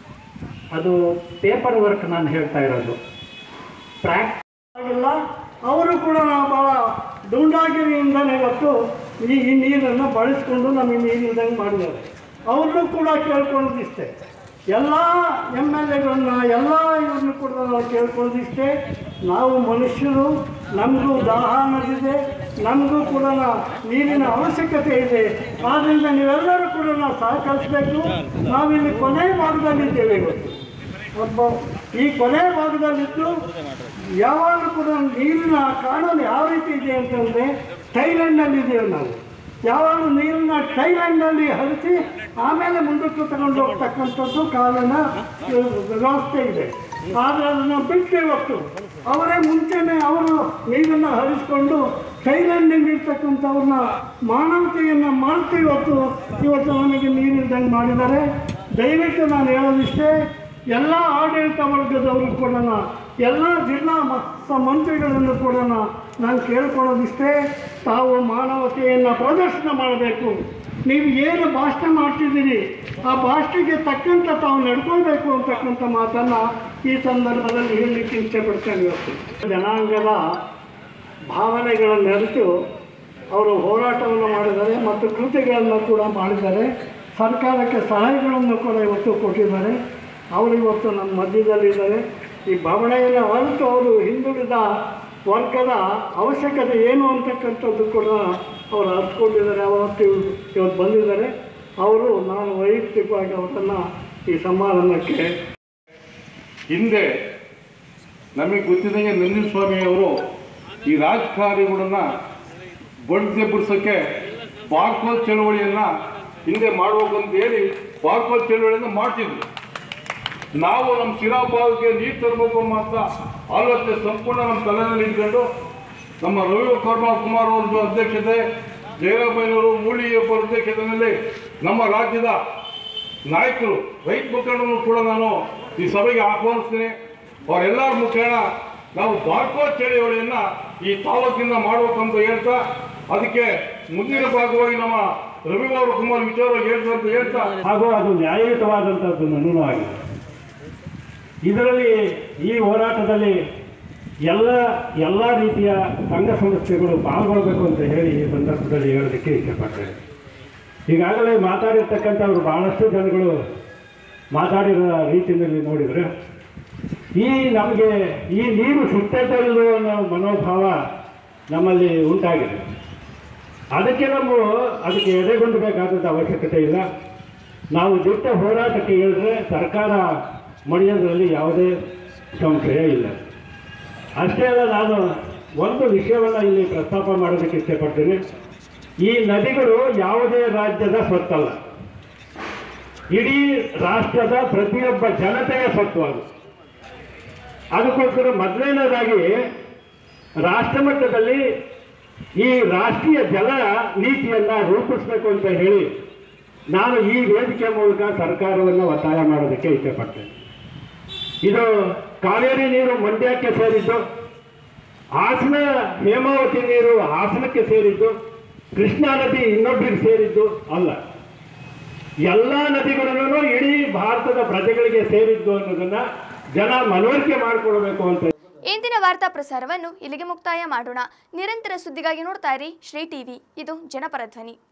ಅದು ಪೇಪರ್ ವರ್ಕ್ ನಾನು ಹೇಳ್ತಾ ಇರೋದು ಪ್ರಾಕ್ ಆಗಿಲ್ಲ ಅವರು ಕೂಡ ನಾವು ಭಾಳ ದುಂಡಾಗಿರಿಯಿಂದಲೇ ಇವತ್ತು ಈ ಈ ನೀರನ್ನು ಬಳಸ್ಕೊಂಡು ನಮಗೆ ನೀರಿಲ್ದಂಗೆ ಮಾಡಿದ್ದಾರೆ ಅವ್ರನ್ನೂ ಕೂಡ ಕೇಳ್ಕೊಳ್ಳೋದಿಷ್ಟೇ ಎಲ್ಲ ಎಮ್ ಎಲ್ ಎಗಳನ್ನ ಎಲ್ಲ ಇವ್ರನ್ನೂ ಕೂಡ ನಾವು ಕೇಳ್ಕೊಳ್ಳೋದಿಷ್ಟೇ ನಾವು ಮನುಷ್ಯರು ನಮಗೂ ದಾಹ ಅನ್ನೋದಿದೆ ನಮಗೂ ಕೂಡ ನೀರಿನ ಅವಶ್ಯಕತೆ ಇದೆ ಆದ್ದರಿಂದ ನೀವೆಲ್ಲರೂ ಕೂಡ ನಾವು ಸಹಕರಿಸಬೇಕು ನಾವಿಲ್ಲಿ ಕೊನೆ ಭಾಗದಲ್ಲಿದ್ದೇವೆ ಇವತ್ತು ಒಬ್ಬ ಈ ಕೊನೆ ಭಾಗದಲ್ಲಿದ್ದು ಯಾವಾಗಲೂ ಕೂಡ ನೀರಿನ ಕಾನೂನು ಯಾವ ರೀತಿ ಇದೆ ಅಂತಂದರೆ ಥೈಲ್ಯಾಂಡ್ನಲ್ಲಿ ಇದ್ದೇವೆ ನಾವು ಯಾವಾಗಲೂ ನೀರನ್ನ ಥೈಲ್ಯಾಂಡ್ನಲ್ಲಿ ಹರಿಸಿ ಆಮೇಲೆ ಮುಂದಕ್ಕೆ ತಗೊಂಡು ಹೋಗ್ತಕ್ಕಂಥದ್ದು ಕಾನೂನ ವ್ಯವಸ್ಥೆ ಇದೆ ಆದರೆ ಅದನ್ನು ಬಿಟ್ಟು ಇವತ್ತು ಅವರೇ ಮುಂಚೆನೇ ಅವರು ನೀರನ್ನು ಹರಿಸ್ಕೊಂಡು ಥೈಲ್ಯಾಂಡ್ನಲ್ಲಿ ಇರ್ತಕ್ಕಂಥವ್ರನ್ನ ಮಾನವತೆಯನ್ನು ಮರೆತು ಇವತ್ತು ಇವತ್ತು ನಮಗೆ ನೀರಿಲ್ದಂಗೆ ಮಾಡಿದ್ದಾರೆ ದಯವಿಟ್ಟು ನಾನು ಹೇಳೋದಿಷ್ಟೇ ಎಲ್ಲ ಆಡಳಿತ ವರ್ಗದವರು ಕೂಡ ಎಲ್ಲ ಜಿಲ್ಲಾ ಮ- ಸ- ಮಂತ್ರಿಗಳನ್ನು ಕೂಡ ನಾನು ಕೇಳ್ಕೊಳ್ಳೋದಿಷ್ಟೇ ತಾವು ಮಾನವತೆಯನ್ನು ಪ್ರದರ್ಶನ ಮಾಡಬೇಕು ನೀವು ಏನು ಭಾಷಣ ಮಾಡ್ತಿದ್ದೀರಿ ಆ ಭಾಷೆಗೆ ತಕ್ಕಂಥ ತಾವು ನಡ್ಕೊಳ್ಬೇಕು ಅಂತಕ್ಕಂಥ ಮಾತನ್ನು ಈ ಸಂದರ್ಭದಲ್ಲಿ ಹೇಳಲಿಕ್ಕೆ ಇಷ್ಟಪಡ್ತೇನೆ ಇವತ್ತು ಜನಾಂಗದ ಭಾವನೆಗಳನ್ನು ಅರಿತು ಅವರು ಹೋರಾಟವನ್ನು ಮಾಡಿದ್ದಾರೆ ಮತ್ತು ಕೃತಿಗಳನ್ನು ಕೂಡ ಮಾಡಿದ್ದಾರೆ ಸರ್ಕಾರಕ್ಕೆ ಸಲಹೆಗಳನ್ನು ಕೂಡ ಇವತ್ತು ಕೊಟ್ಟಿದ್ದಾರೆ ಅವರು ಇವತ್ತು ನಮ್ಮ ಮಧ್ಯದಲ್ಲಿದ್ದಾರೆ ಈ ಭಾವನೆಯನ್ನು ಅರಿತು ಅವರು ಹಿಂದುಳಿದ ವರ್ಗದ ಅವಶ್ಯಕತೆ ಏನು ಅಂತಕ್ಕಂಥದ್ದು ಕೂಡ ಅವರು ಅರ್ಥಕೊಂಡಿದ್ದಾರೆ ಅವತ್ತು ಇವತ್ತು ಬಂದಿದ್ದಾರೆ ಅವರು ನಾನು ವೈಯಕ್ತಿಕವಾಗಿ ಅವರನ್ನು ಈ ಸಮಾರಂಭಕ್ಕೆ ಹಿಂದೆ ನಮಗೆ ಗೊತ್ತಿದ್ದಂಗೆ ನಂದಿನ ಸ್ವಾಮಿಯವರು ಈ ರಾಜಕಾರಣಿಗಳನ್ನ ಬಡ್ದೆ ಬಿಡಿಸೋಕ್ಕೆ ಬಾರ್ಕೋಲ್ ಚಳವಳಿಯನ್ನು ಹಿಂದೆ ಮಾಡ್ಬೇಕು ಅಂತ ಹೇಳಿ ಬಾರ್ಕೋಲ್ ಚಳವಳಿಯನ್ನು ಮಾಡ್ತಿದ್ರು ನಾವು ನಮ್ಮ ಶಿರಾಬಾದ್ಗೆ ನೀರು ತರಬೇಕು ಅಂತ ಆಲೋಚನೆ ಸಂಪೂರ್ಣ ನಮ್ಮ ತಲೆಯಲ್ಲಿ ಇಟ್ಕೊಂಡು ನಮ್ಮ ರವಿ ಕರ್ಮ ಕುಮಾರ್ ಅವ್ರದ್ದು ಅಧ್ಯಕ್ಷತೆ ಜಯರಾಮಯ್ಯನವರು ಮೂಳಿಯಪ್ಪ ಅಧ್ಯಕ್ಷತೆಯಲ್ಲಿ ನಮ್ಮ ರಾಜ್ಯದ ನಾಯಕರು ರೈತ ಮುಖಂಡರನ್ನು ಕೂಡ ನಾನು ಈ ಸಭೆಗೆ ಆಹ್ವಾನಿಸ್ತೇನೆ ಅವರೆಲ್ಲರ ಮುಖೇಣ ನಾವು ಬಾರ್ಕೋಡ್ ಚಳವಳಿಯನ್ನ ಈ ತಾಲೂಕಿಂದ ಮಾಡಬೇಕಂತ ಹೇಳ್ತಾ ಅದಕ್ಕೆ ಮುಂದಿನ ಭಾಗವಾಗಿ ನಮ್ಮ ರವಿವಾರ ಕುಮಾರ್ ವಿಚಾರ ಹೇಳ್ತಂತ ಹೇಳ್ತಾ ಹಾಗೂ ಅದು ನ್ಯಾಯಯುತವಾದಂಥದ್ದು ಆಗಿದೆ ಇದರಲ್ಲಿ ಈ ಹೋರಾಟದಲ್ಲಿ ಎಲ್ಲ ಎಲ್ಲ ರೀತಿಯ ಸಂಘ ಸಂಸ್ಥೆಗಳು ಪಾಲ್ಗೊಳ್ಬೇಕು ಅಂತ ಹೇಳಿ ಈ ಸಂದರ್ಭದಲ್ಲಿ ಹೇಳೋದಕ್ಕೆ ಇಷ್ಟಪಡ್ತೇನೆ ಈಗಾಗಲೇ ಮಾತಾಡಿರ್ತಕ್ಕಂಥವ್ರು ಬಹಳಷ್ಟು ಜನಗಳು ಮಾತಾಡಿರೋ ರೀತಿಯಲ್ಲಿ ನೋಡಿದರೆ ಈ ನಮಗೆ ಈ ನೀರು ಸುತ್ತೈತಲ್ಲೋ ಅನ್ನೋ ಮನೋಭಾವ ನಮ್ಮಲ್ಲಿ ಉಂಟಾಗಿದೆ ಅದಕ್ಕೆ ನಾವು ಅದಕ್ಕೆ ಎದೆಗೊಂಡಬೇಕಾದಂಥ ಅವಶ್ಯಕತೆ ಇಲ್ಲ ನಾವು ದಿಟ್ಟ ಹೋರಾಟಕ್ಕೆ ಹೇಳಿದ್ರೆ ಸರ್ಕಾರ ಮಣಿಯೋದ್ರಲ್ಲಿ ಯಾವುದೇ ಸಂಶಯ ಇಲ್ಲ ಅಷ್ಟೇ ಅಲ್ಲ ನಾನು ಒಂದು ವಿಷಯವನ್ನು ಇಲ್ಲಿ ಪ್ರಸ್ತಾಪ ಮಾಡೋದಕ್ಕೆ ಇಷ್ಟಪಡ್ತೀನಿ ಈ ನದಿಗಳು ಯಾವುದೇ ರಾಜ್ಯದ ಸ್ವತ್ತಲ್ಲ ಇಡೀ ರಾಷ್ಟ್ರದ ಪ್ರತಿಯೊಬ್ಬ ಜನತೆಯ ಸ್ವತ್ತು ಅದು ಅದಕ್ಕೋಸ್ಕರ ಮೊದಲನೇದಾಗಿ ರಾಷ್ಟ್ರ ಮಟ್ಟದಲ್ಲಿ ಈ ರಾಷ್ಟ್ರೀಯ ಜಲ ನೀತಿಯನ್ನ ರೂಪಿಸಬೇಕು ಅಂತ ಹೇಳಿ ನಾನು ಈ ವೇದಿಕೆ ಮೂಲಕ ಸರ್ಕಾರವನ್ನು ಒತ್ತಾಯ ಮಾಡೋದಕ್ಕೆ ಇಷ್ಟಪಡ್ತೇನೆ ಇದು ಕಾವೇರಿ ನೀರು ಮಂಡ್ಯಕ್ಕೆ ಸೇರಿದ್ದು ಹಾಸನ ಹೇಮಾವತಿ ನೀರು ಹಾಸನಕ್ಕೆ ಸೇರಿದ್ದು ಕೃಷ್ಣಾ ನದಿ ಇನ್ನೊಬ್ಬರಿಗೆ ಸೇರಿದ್ದು ಅಲ್ಲ ಎಲ್ಲ ನದಿಗಳನ್ನು ಇಡೀ ಭಾರತದ ಪ್ರಜೆಗಳಿಗೆ ಸೇರಿದ್ದು ಅನ್ನೋದನ್ನ ಜನ ಮನವರಿಕೆ ಮಾಡಿಕೊಳ್ಬೇಕು ಅಂತ ಇಂದಿನ ವಾರ್ತಾ ಪ್ರಸಾರವನ್ನು ಇಲ್ಲಿಗೆ ಮುಕ್ತಾಯ ಮಾಡೋಣ ನಿರಂತರ ಸುದ್ದಿಗಾಗಿ ನೋಡ್ತಾ ಇರಿ ಶ್ರೀ ಟಿವಿ ಇದು ಜನಪರ ಧ್ವನಿ